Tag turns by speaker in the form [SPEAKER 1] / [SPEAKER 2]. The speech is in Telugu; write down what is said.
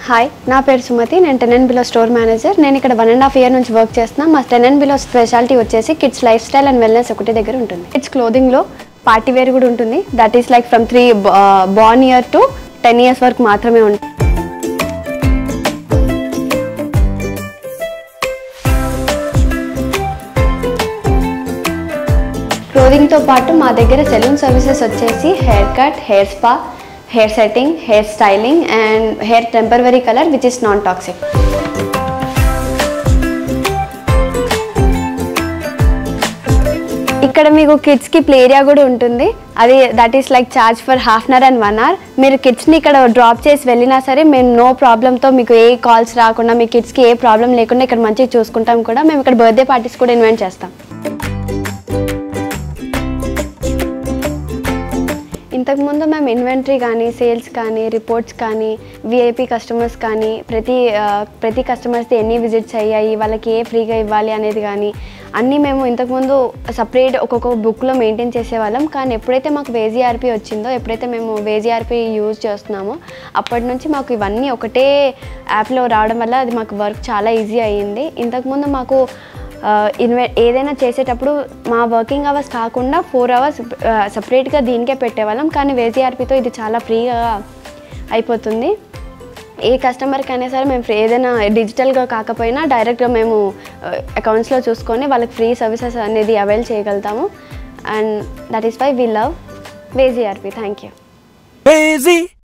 [SPEAKER 1] హాయ్ నా పేరు సుమతి నేను ten and below store manager నేను ఇక్కడ వన్ అండ్ హాఫ్ ఇయర్ నుంచి వర్క్ చేస్తున్నా మా టెన్ అండ్ బిలో స్పెషాలిటీ వచ్చేసి kids lifestyle and wellness ఒకటి దగ్గర ఉంటుంది కిడ్స్ క్లోదింగ్లో పార్టీ వేర్ కూడా ఉంటుంది that is like from three born year to ten years వరకు మాత్రమే ఉంటుంది క్లోదింగ్తో పాటు మా దగ్గర సెలూన్ సర్వీసెస్ వచ్చేసి haircut hair spa hair setting hair styling and hair temporary colour which is non toxic ఇక్కడ మీకు కిడ్స్కి ప్లే ఏరియా కూడా ఉంటుంది అది that is like charge for half an hour and one hour మీరు కిడ్స్ని ఇక్కడ డ్రాప్ చేసి వెళ్ళినా సరే మేము నో ప్రాబ్లంతో మీకు ఏ కాల్స్ రాకుండా మీ కిడ్స్కి ఏ ప్రాబ్లం లేకుండా ఇక్కడ మంచిగా చూసుకుంటాం కూడా మేము ఇక్కడ బర్త్డే పార్టీస్ కూడా ఇన్వైట్ చేస్తాం ఇంతకుముందు మేము ఇన్వెంటరీ కానీ సేల్స్ కానీ రిపోర్ట్స్ కానీ విఐపి కస్టమర్స్ కానీ ప్రతి ఆ, ప్రతి కస్టమర్స్ది ఎన్ని విజిట్స్ అయ్యాయి వాళ్ళకి ఏ ఫ్రీగా ఇవ్వాలి అనేది కానీ అన్నీ మేము ఇంతకుముందు సపరేట్ ఒక్కొక్క బుక్లో మెయింటైన్ చేసేవాళ్ళం కానీ ఎప్పుడైతే మాకు వేజీఆర్పి వచ్చిందో ఎప్పుడైతే మేము వేజీఆర్పి యూజ్ చేస్తున్నామో అప్పటి నుంచి మాకు ఇవన్నీ ఒకటే యాప్లో రావడం వల్ల అది మాకు వర్క్ చాలా ఈజీ అయ్యింది ఇంతకుముందు మాకు ఇన్వె ఏదైనా చేసేటప్పుడు మా వర్కింగ్ అవర్స్ కాకుండా ఫోర్ అవర్స్ సపరేట్గా దీనికే పెట్టేవాళ్ళం కానీ వేజీఆర్పీతో ఇది చాలా ఫ్రీగా అయిపోతుంది ఏ కస్టమర్కి అయినా సరే మేము free- ఏదైనా డిజిటల్గా కాకపోయినా డైరెక్ట్గా మేము అకౌంట్స్లో చూసుకొని వాళ్ళకి ఫ్రీ సర్వీసెస్ అనేది అవైల్ చేయగలుగుతాము and that is why we love వేజీఆర్పీ థ్యాంక్ యూ
[SPEAKER 2] Crazy